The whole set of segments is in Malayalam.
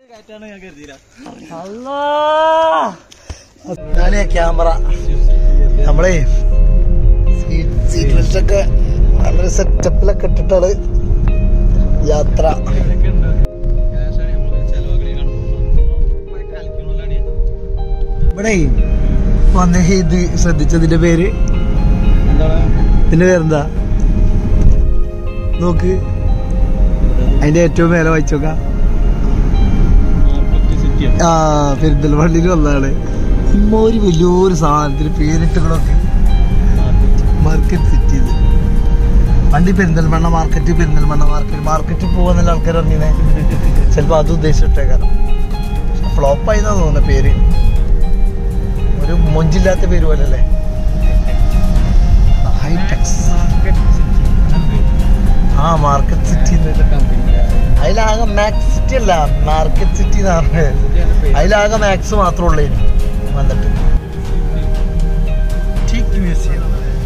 ഞാനേ ക്യാമറ നമ്മളെ സീറ്റ് ബെൽറ്റ് ഒക്കെ വളരെ സെറ്റപ്പിലൊക്കെ ഇട്ടിട്ടാണ് യാത്ര ഇവിടെ വന്ന ഇത് ശ്രദ്ധിച്ചതിന്റെ പേര് ഇതിന്റെ പേരെന്താ നോക്ക് അതിന്റെ ഏറ്റവും മേലെ വായിച്ചോക്ക ആ പെരിന്തൽമണ്ണിൽ വന്നതാണ് ഇമ്മ ഒരു വലിയൊരു സാധനത്തിന് പേരിട്ടുകളൊക്കെ മാർക്കറ്റ് സിറ്റി ഇത് വണ്ടി പെരിന്തൽമണ്ണ മാർക്കറ്റ് പെരിന്തൽമണ്ണ മാർക്കറ്റ് മാർക്കറ്റിൽ പോകുന്ന ആൾക്കാർ പറഞ്ഞേ ചിലപ്പോ അത് ഉദ്ദേശിച്ചിട്ടേക്കാരം ഫ്ലോപ്പായി എന്നാ തോന്നുന്ന പേര് ഒരു മൊഞ്ചില്ലാത്ത പേര് പോലെ അല്ലേ ഹൈടെക്സ് ആ മാർക്കറ്റ് സിറ്റി അതിലാകെ മാക്സ് സിറ്റി അല്ല മാർക്കറ്റ് സിറ്റി എന്ന് പറഞ്ഞത് അതിലാകെ മാക്സ് മാത്രമേ ഉള്ളൂ ഇനി വന്നിട്ട് teak museum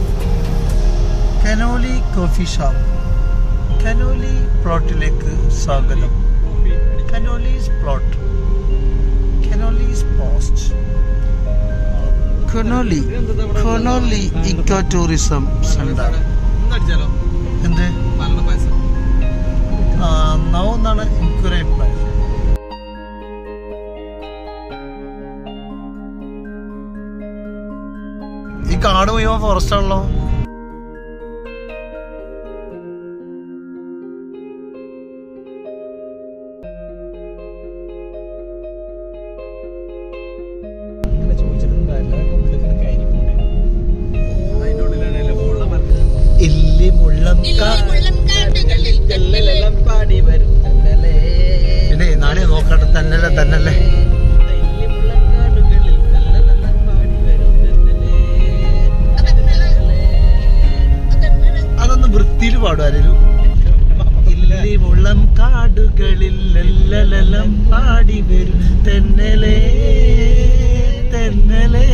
Conolly coffee shop Conolly പ്ലോട്ടിലേക്ക് സ്വാഗതം Conolly's plot Conolly's post Conolly Conolly eco tourism centre എന്ത് ആ എന്നാണ് എനിക്കൊരു അഭിപ്രായം ഈ കാട് മുഴുവൻ ഫോറസ്റ്റ് ആണല്ലോ ഇല്ലി മുള്ളം കാ- പിന്നെ നാളെ നോക്കട്ടെ തന്നല്ലേ തന്നല്ലേ അതൊന്ന് വൃത്തിയിൽ പാടും ആരേലും ഇല്ലി മുള്ളം കാടുകളിൽ ലല്ലലലം പാടി വരും തെന്നലേ തെന്നലേ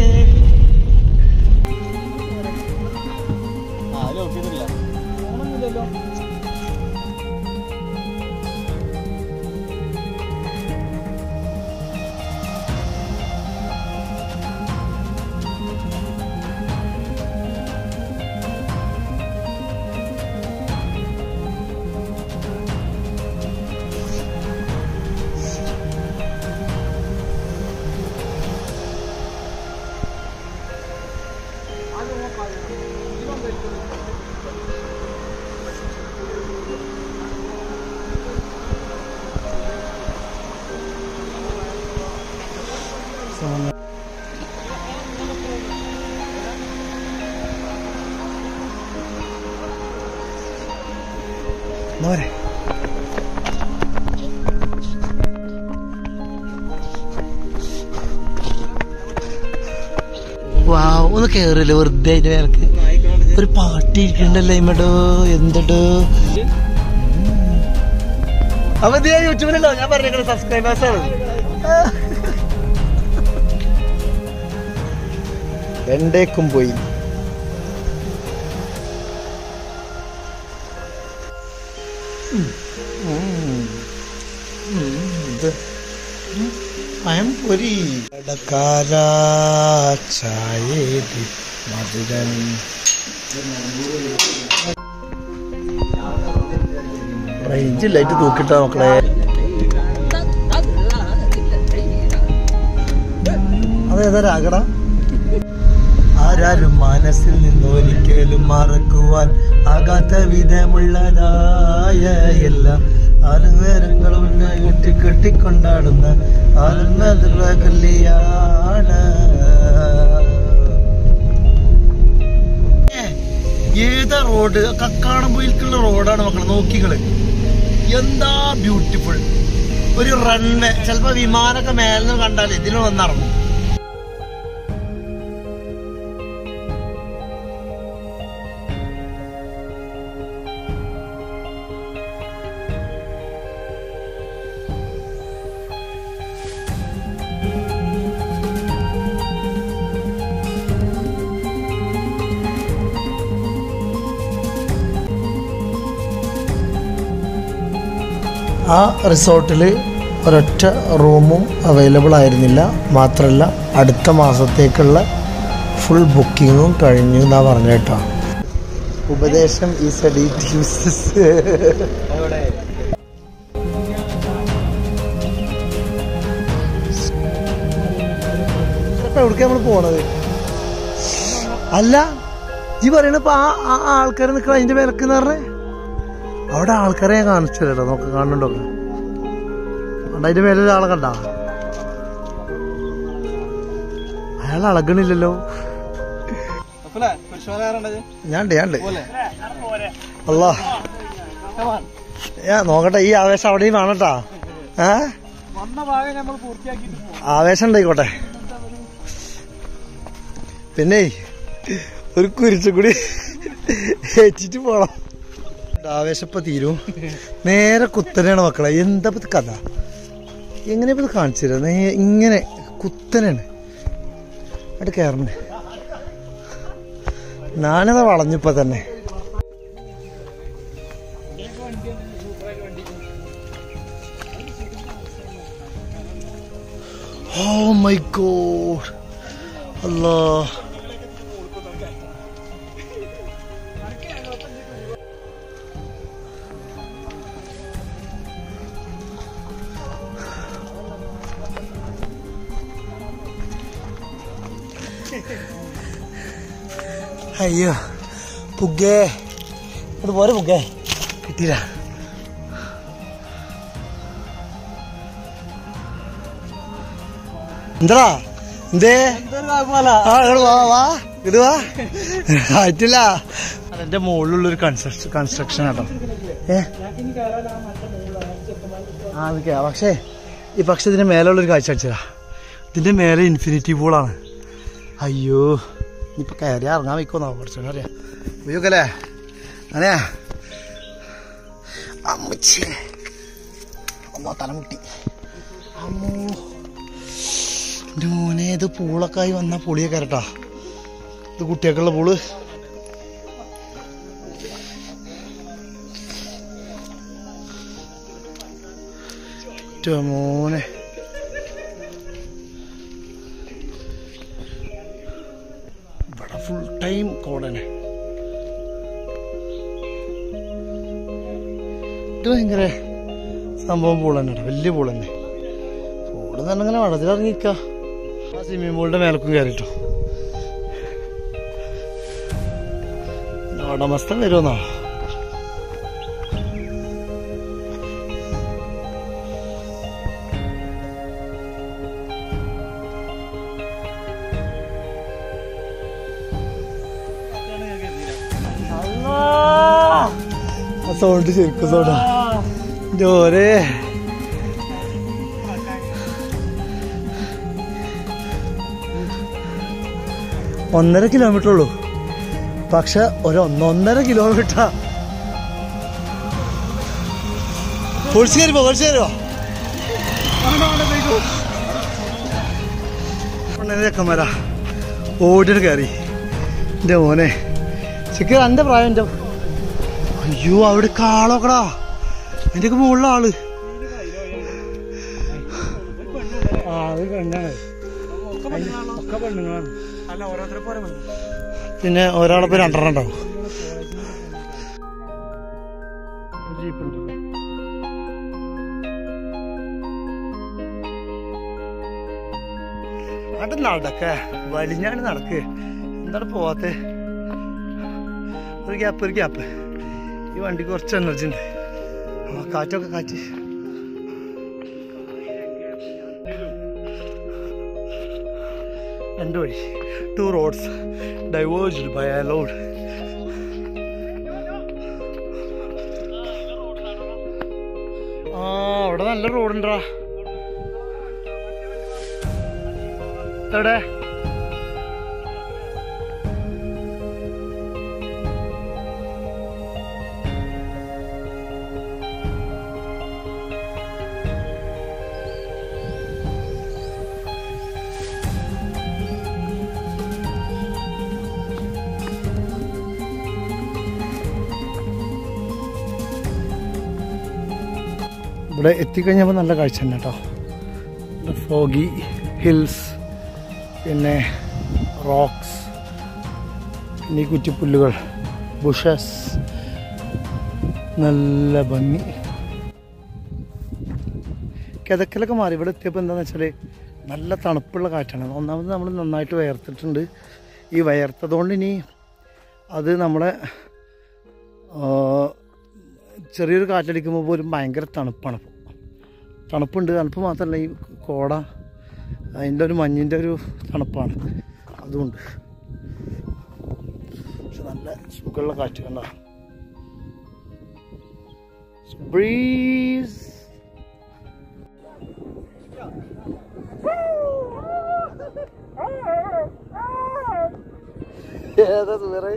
നോരെ വാ ഒന്ന് കേറില്ല വെറുതെ അതിന്റെ പേർക്ക് ഒരു പാട്ടി ഇരിക്കണ്ടല്ലോ ഇമ്മടോ എന്തടോ അപ്പൊ ഇത് ഞാൻ യൂട്യൂബിലല്ലോ ഞാൻ പറഞ്ഞേക്കണ സബ്സ്ക്രൈബേഴ്സ് ആണ് രണ്ടേക്കും പോയി ഇത് പയം പൊരി കടക്കാര ചായേതി മധുരൻ റേഞ്ച് ലൈറ്റ് തൂക്കിട്ടാ മക്കളെ അതേതാ രാഗട ആരാരും മനസ്സിൽ നിന്നൊരിക്കലും മറക്കുവാൻ ആകാത്ത വിധമുള്ളതായ എല്ലാം ആലുനേരങ്ങളും കെട്ടി കെട്ടിക്കൊണ്ടാടുന്ന ആലുന്നതുള്ള കല്യാണ ഏതാ റോഡ് കക്കാടംപൊയിൽക്കുള്ള റോഡാണ് മക്കളെ നോക്കികള് എന്താ ബ്യൂട്ടിഫുൾ ഒരു റൺവേ ചിലപ്പോ വിമാനമൊക്കെ മേലെ നിന്ന് കണ്ടാൽ ഇതിന് വന്നിറങ്ങും ആ റിസോർട്ടിൽ ഒരൊറ്റ റൂമും അവൈലബിൾ ആയിരുന്നില്ല മാത്രമല്ല അടുത്ത മാസത്തേക്കുള്ള ഫുൾ ബുക്കിങ്ങും കഴിഞ്ഞു എന്നാ പറഞ്ഞ കേട്ടോ ഉപദേശം ഈ സ്റ്റഡി എവിടേക്കാ നമ്മൾ പോണത് അല്ല ഈ പറയണ ഇപ്പൊ ആ ആ ആൾക്കാർ നിൽക്കണ അതിന്റെ വിലക്ക് എന്ന് പറഞ്ഞേ അവിടെ ആൾക്കാരെ ഞാൻ കാണിച്ചു തരാം നോക്ക് കാണുന്നുണ്ടോ കണ്ട അതിന്റെ മേലെ ഒരാളെ കണ്ട അയാൾ അളകണില്ലല്ലോ ഞാൻ ഉണ്ട്, ഞാൻ ഉണ്ട്. അല്ലാ ഞാൻ നോക്കട്ടെ ഈ ആവേശം അവിടെയും വേണട്ടാ ഏ ആവേശം ഉണ്ടായിക്കോട്ടെ പിന്നെ ഒരു കുരിച്ചും കൂടി ഏറ്റിട്ട് പോണം ആവേശപ്പ തീരും നേരെ കുത്തനെയാണ് മക്കളെ എന്താ ഇപ്പൊ ഇത് കഥ എങ്ങനെ ഇപ്പൊ ഇത് കാണിച്ചു തരാം നേ- ഇങ്ങനെ കുത്തനെയാണ് അവിടെ കയറണേ ഞാനത് വളഞ്ഞിപ്പോ തന്നെ ഓ മൈ ഗോഡ് അല്ലാ അയ്യോ പുഗേ ഇത് പോരെ പുഗേ കിട്ടിയില്ല എന്താ എന്തേ ആ ഇങ്ങട് വാ വാ ഇത് വാ ആയിട്ടില്ല അതെന്റെ മുകളിലുള്ള ഒരു കൺസ്ട്രക്ഷൻ കൺസ്ട്രക്ഷൻ ആട്ടോ ഏ ആ അത് കേ- പക്ഷേ ഈ പക്ഷെ ഇതിന്റെ മേലുള്ള ഒരു കാഴ്ച അടിച്ചതാ ഇതിന്റെ മേലെ ഇൻഫിനിറ്റി പൂളാണ് അയ്യോ ഇനിയിപ്പൊ കയറി ഇറങ്ങാൻ വയ്ക്കോന്നോ കുറച്ചു അറിയാം ഉപയോഗല്ലേ അങ്ങനെ അമ്മച്ചി അമ്മ തലമുട്ടി അമ്മോ എൻ്റെ മോനെ ഇത് പൂളൊക്കെ ആയി വന്ന പുളിയൊക്കെ കരട്ടാ ഇത് കുട്ടിയൊക്കെയുള്ള പൂള് എൻ്റെ മോനെ ഇവിടെ ഫുൾ ടൈം കോടനെ ഇത് ഭയങ്കര സംഭവം പൂൾ തന്നെ വലിയ പൂൾ തന്നെ പൂള് തന്നെ ഇങ്ങനെ വെള്ളത്തിലിറങ്ങിക്ക ആ സ്വിമ്മിംഗ് പൂളിന്റെ മേലക്കും കയറിട്ടോ ഉടമസ്ഥൻ വരുമെന്നോ സൗണ്ട് ശരിക്കും സൗണ്ടാ ജോരെ ഒന്നര കിലോമീറ്റർ ഉള്ളൂ പക്ഷെ ഒരു ഒന്നൊന്നര കിലോമീറ്റർ പൊളിച്ചു കയറിപ്പോ പൊളിച്ചു കയറിപ്പോ ചെക്കന്മാരാ ഓടിയിട്ട് കയറി എൻ്റെ മോനെ ചിക്കൻ എൻ്റെ പ്രായം എൻ്റെ അയ്യോ അവിടെ കാളോക്കടാ അതിന്റെ മുകളിലെ ആള് ആ അത് പെണ്ണാണ് ഒക്കെ പെണ്ണുങ്ങളാണ് അല്ല ഓരോരുത്തരെ പോലെ പിന്നെ ഒരാളെ പേര് രണ്ടെണ്ണം ഉണ്ടാവും ജീപ്പുണ്ട് അത് നടക്ക വലിഞ്ഞാണ് നടക്ക് എന്താണ് പോവാത്തെ ഒരു ഗ്യാപ്പ് ഒരു ഗ്യാപ്പ് ഈ വണ്ടിക്ക് കുറച്ച് എനർജി ഉണ്ട് ആ കാറ്റൊക്കെ കാറ്റ് രണ്ട് വഴി two roads diverged by a load ആ അവിടെ നല്ല റോഡുണ്ടാ എവിടെ ഇവിടെ എത്തിക്കഴിഞ്ഞപ്പോൾ നല്ല കാഴ്ച തന്നെ കേട്ടോ ഫോഗി ഹിൽസ് പിന്നെ റോക്സ് പിന്നെ ഈ കുറ്റിപ്പുല്ലുകൾ ബുഷസ് നല്ല ഭംഗി കിതക്കലൊക്കെ മാറി ഇവിടെ എത്തിയപ്പോൾ എന്താണെന്ന് വെച്ചാൽ നല്ല തണുപ്പുള്ള കാറ്റാണ് ഒന്നാമത് നമ്മൾ നന്നായിട്ട് വയർത്തിട്ടുണ്ട് ഈ വയർത്തതുകൊണ്ട് ഇനി അത് നമ്മളെ ആ, ചെറിയൊരു കാറ്റടിക്കുമ്പോൾ പോലും ഭയങ്കര തണുപ്പാണ് ഇപ്പോൾ തണുപ്പുണ്ട് തണുപ്പ് മാത്രമല്ല ഈ കോട അതിൻ്റെ ഒരു മഞ്ഞിൻ്റെ ഒരു തണുപ്പാണ് അതുകൊണ്ട് പക്ഷെ നല്ല സുഖമുള്ള കാറ്റ് കണ്ട ബ്രീസ് ഏതാ സുഖറേ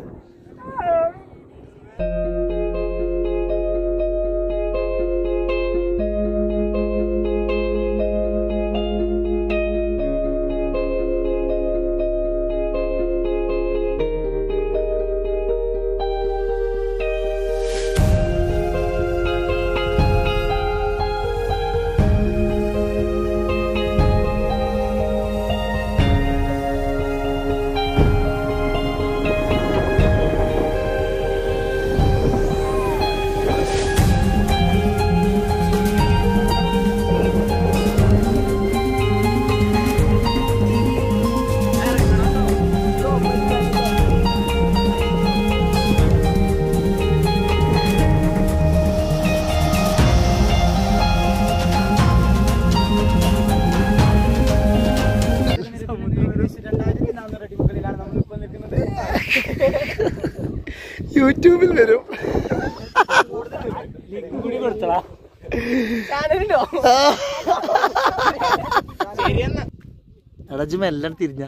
യൂട്യൂബിൽ വരും കൂടി കൊടുത്തടാ എടാ എല്ലാം തിരിഞ്ഞ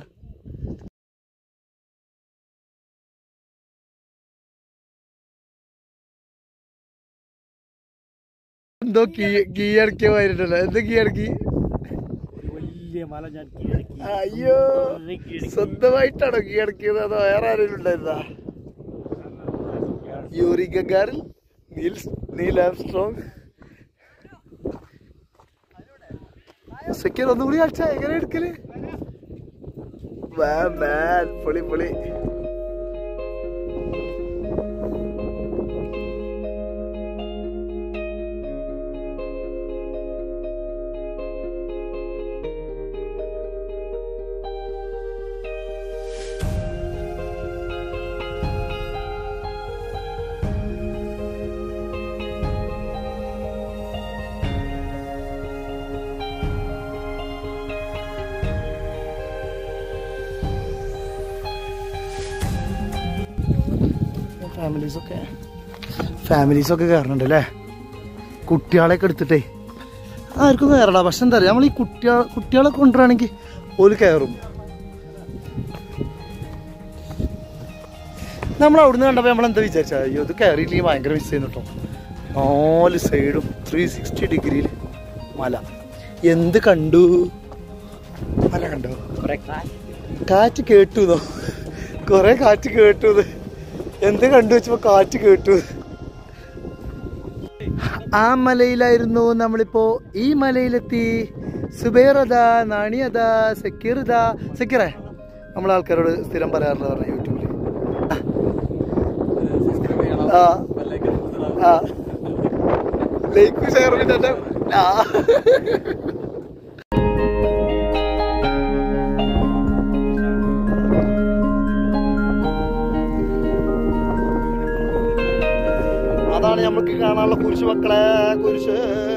എന്തോ കീ കീ അടക്കിയ പോയിട്ടുണ്ടല്ലോ എന്തോ കീ അടക്കി വലിയ മല ഞാൻ കീഴടക്കി. അയ്യോ കീഴടക്കി. സ്വന്തമായിട്ടാണോ കീ അടക്കിയത് അതോ വേറെ ആരെങ്കിലും ഉണ്ടായിരുന്നാ Yuri Gagarin Neil Neil Armstrong second ഒന്നും കൂടി കളിച്ചാ എങ്ങനെ എടുക്കല് വാ മാൻ പൊളി പൊളി ഫാമിലീസൊക്കെ ഫാമിലീസൊക്കെ കയറുന്നുണ്ട് അല്ലേ കുട്ടികളെയൊക്കെ എടുത്തിട്ടേ ആർക്കും കയറടാ പക്ഷെ എന്താ പറയുക നമ്മൾ ഈ കുട്ടികൾ കുട്ടികളെ കൊണ്ടുവരാണെങ്കിൽ ഓല് കയറും നമ്മൾ അവിടുന്ന് കണ്ടപ്പോൾ നമ്മൾ എന്താ വിചാരിച്ചാൽ അയ്യോ ഇത് കയറിയില്ലെങ്കിൽ ഭയങ്കര മിസ് ചെയ്യുന്നു കേട്ടോ നാല് സൈഡും ത്രീ സിക്സ്റ്റി ഡിഗ്രിയിൽ മല എന്ത് കണ്ടു മല കണ്ടോ കുറെ കാ- കാറ്റ് കേട്ടുന്നോ കൊറേ കാറ്റ് കേട്ടു എന്ത് കണ്ടു വെച്ചപ്പോ കാറ്റ് കേട്ടു ആ മലയിലായിരുന്നു നമ്മളിപ്പോ ഈ മലയിലെത്തി സുബേറതാ നാണിയതാ സക്കീറതാ സക്കീറേ നമ്മളെ ആൾക്കാരോട് സ്ഥിരം പറയാറുണ്ട് പറഞ്ഞു യൂട്യൂബിൽ ആ ആ ലൈക്ക് ഷെയർ ആ അതാണ് നമുക്ക് കാണാനുള്ള കുരിശ് മക്കളെ കുരിശ്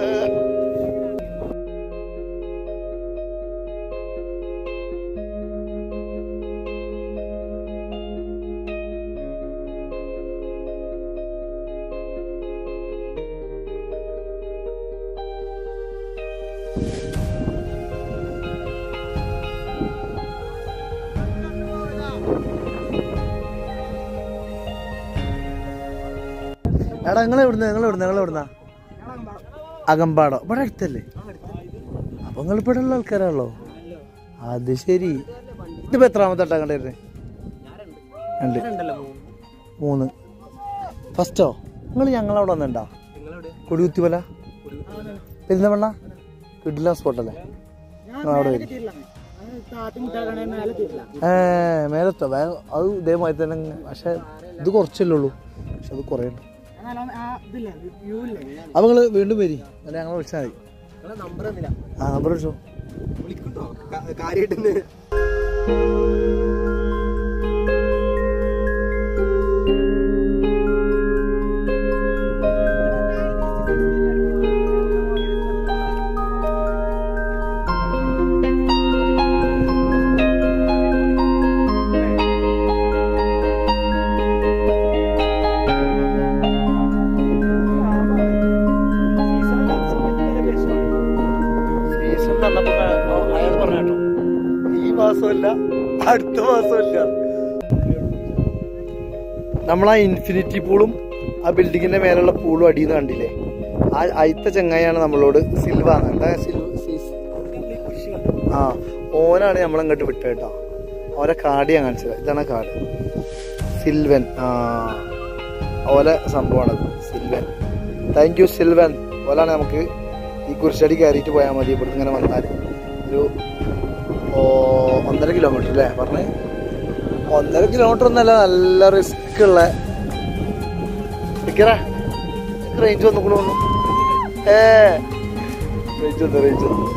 എടാ നിങ്ങൾ എവിടുന്ന നിങ്ങൾ എവിടുന്ന നിങ്ങൾ എവിടുന്ന അകമ്പാടോ ഇവിടെ അടുത്തല്ലേ അപ്പൊ നിങ്ങൾ ഇവിടെ ഉള്ള ആൾക്കാരാണല്ലോ അത് ശരി ഇതിപ്പോ എത്രാമത്തെ വട്ടാ കണ്ടിരുന്നേ രണ്ട് മൂന്ന് ഫസ്റ്റോ നിങ്ങൾ ഞങ്ങളവിടെ വന്നിണ്ടാ കൊടികുത്തിമല പെരിന്തൽമണ്ണ കിഡില സ്പോട്ടല്ലേ അവിടെ വരും ഏ മേലെത്തോ വേ അത് ഇതേമാതിരി തന്നെ അങ്ങ് പക്ഷെ ഇത് കുറച്ചല്ലേ ഉള്ളൂ പക്ഷെ അത് കുറേ ഉണ്ട് അപ്പൊ നിങ്ങള് വീണ്ടും വരി അല്ലെ ഞങ്ങളെ വിളിച്ചാൽ മതി നമ്പർ ഒന്നുമില്ല ആ നമ്പർ വിളിച്ചോ വിളിക്കണ്ടോ കാര്യമായിട്ട് സീസൺ തന്നപ്പോ അയാൾ പറഞ്ഞു കേട്ടോ ഈ മാസമല്ല അടുത്ത മാസമല്ല നമ്മൾ ആ ഇൻഫിനിറ്റി പൂളും ആ ബിൽഡിങ്ങിന്റെ മേലുള്ള പൂളും അടിയിൽ നിന്ന് കണ്ടില്ലേ ആ അയിത്ത ചെങ്ങായാണ് നമ്മളോട് സിൽവ എന്താ സിൽവ സീസ് ആ ഓനാണ് നമ്മളങ്ങോട്ട് വിട്ടത് കേട്ടോ ഓരെ കാർഡ് ഞാൻ കാണിച്ചത് ഇതാണ് കാർഡ് സിൽവൻ ആ ഓലെ സംഭവമാണത് സിൽവൻ താങ്ക് യു സിൽവൻ ഓലാണ് നമുക്ക് ഈ കുരിശടി കയറിയിട്ട് പോയാൽ മതി ഇവിടുന്ന് ഇങ്ങനെ വന്നാൽ ഒരു ഓ ഒന്നര കിലോമീറ്റർ അല്ലേ പറഞ്ഞേ ഒന്നര കിലോമീറ്റർ ഒന്നല്ല നല്ല റിസ്ക് ഉള്ള റേഞ്ച് വന്നു കൂടെ വന്നു ഏ റേഞ്ച് വന്നു റേഞ്ച് വന്നു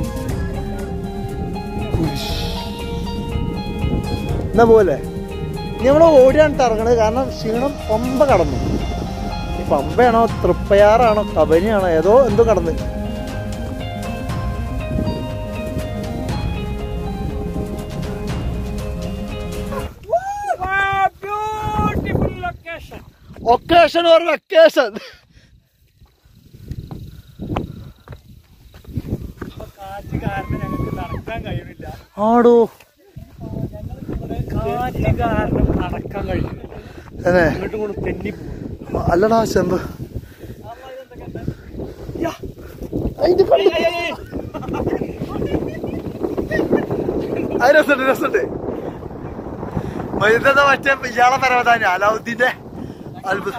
ഉയ്ഷ്. എന്നാ പോലെ ഇനി നമ്മൾ ഓടിയാണ് ഇറങ്ങണത് കാരണം ക്ഷീണം പമ്പ കടന്നു ഈ പമ്പയാണോ തൃപ്പയാറാണോ കബനിയാണോ ഏതോ എന്തോ കടന്ന് beautiful location occasion or vacation കാറ്റ് കാരണം ഞങ്ങൾക്ക് നടക്കാൻ കഴിയുന്നില്ല ആടോ കാറ്റ് കാരണം നടക്കാൻ കഴിയുന്നില്ല അതെ അങ്ങോട്ടും കൂടെ തെന്നി പോകും അല്ലടാ ചെമ്പ് അതിന്റെ കളി. അത് രസമുണ്ട് രസമുണ്ട് മൈദ മറ്റേ ഇയാളെ പരവതാനി അലാവുദ്ദീന്റെ അത്ഭുതം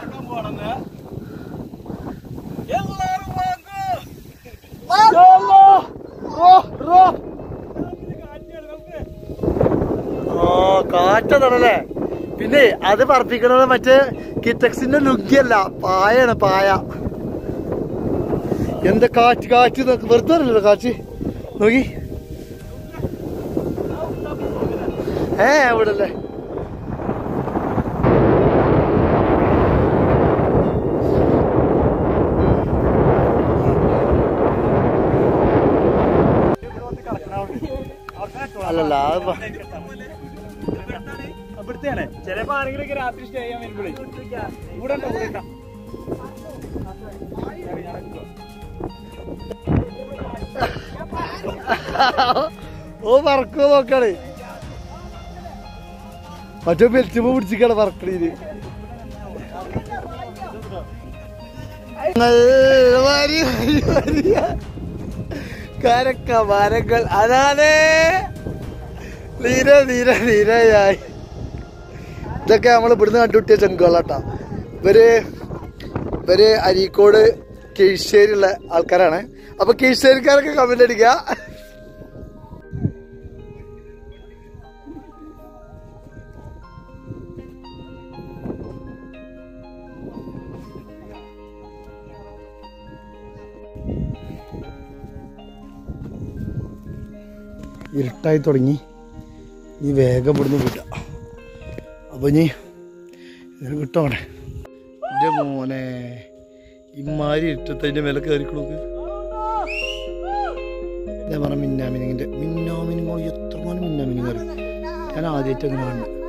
ആ കാറ്റതാണല്ലേ പിന്നെ അത് പറപ്പിക്കണത് മറ്റേ കിറ്റക്സിന്റെ ലുങ്കിയല്ല പായാണ് പായ എന്താ കാറ്റ് കാറ്റ് നോക്ക് വെറുതെ അറിയില്ല കാറ്റ് നോക്കി ഏ ഇവിടെ അല്ലേ അല്ലല്ല അത് പ- ഇവിടുത്തെയാണ് ചിലപ്പോ ആരെങ്കിലൊക്കെ രാത്രി സ്റ്റേ ചെയ്യാൻ വരുമ്പോഴേ ഇവിടെ ഉണ്ടോ ഇവിടെ ഉണ്ടോ ഓ പറക്കോ നോക്കാണ് മറ്റേ ബെൽറ്റുമ്പോ പിടിച്ചിക്കാണ് പറക്കണീര് വരി, വരി, വരിക. കരക്ക മരങ്ങൾ അതാണ് നീര നീര നീരയായി ഇതൊക്കെ നമ്മൾ ഇവിടുന്ന് കണ്ടുപിട്ടിയ ചെങ്കുകളാട്ടാ ഇവര് ഇവര് അരീക്കോട് കിഴിശ്ശേരിയുള്ള ആൾക്കാരാണ് അപ്പൊ കിഴിശ്ശേരിക്കാരൊക്കെ കമന്റ് അടിക്കുക ഇരുട്ടായി തുടങ്ങി ഈ വേഗം ഇവിടുന്ന് വിടാം അപ്പൊ ഇനി ഇതിന് കിട്ടോടെ എന്റെ മോനെ ഇമാരി ഇട്ടത്തതിന്റെ മേലെ കയറിക്കണോക്ക് ഞാൻ പറഞ്ഞ മിന്നാമിനിങ്ങിന്റെ മിന്നാമിനിങ്ങോ എത്ര മോനെ മിന്നാമിനിങ് കയറി ഞാൻ ആദ്യമായിട്ട് അങ്ങനെ കണ്ടു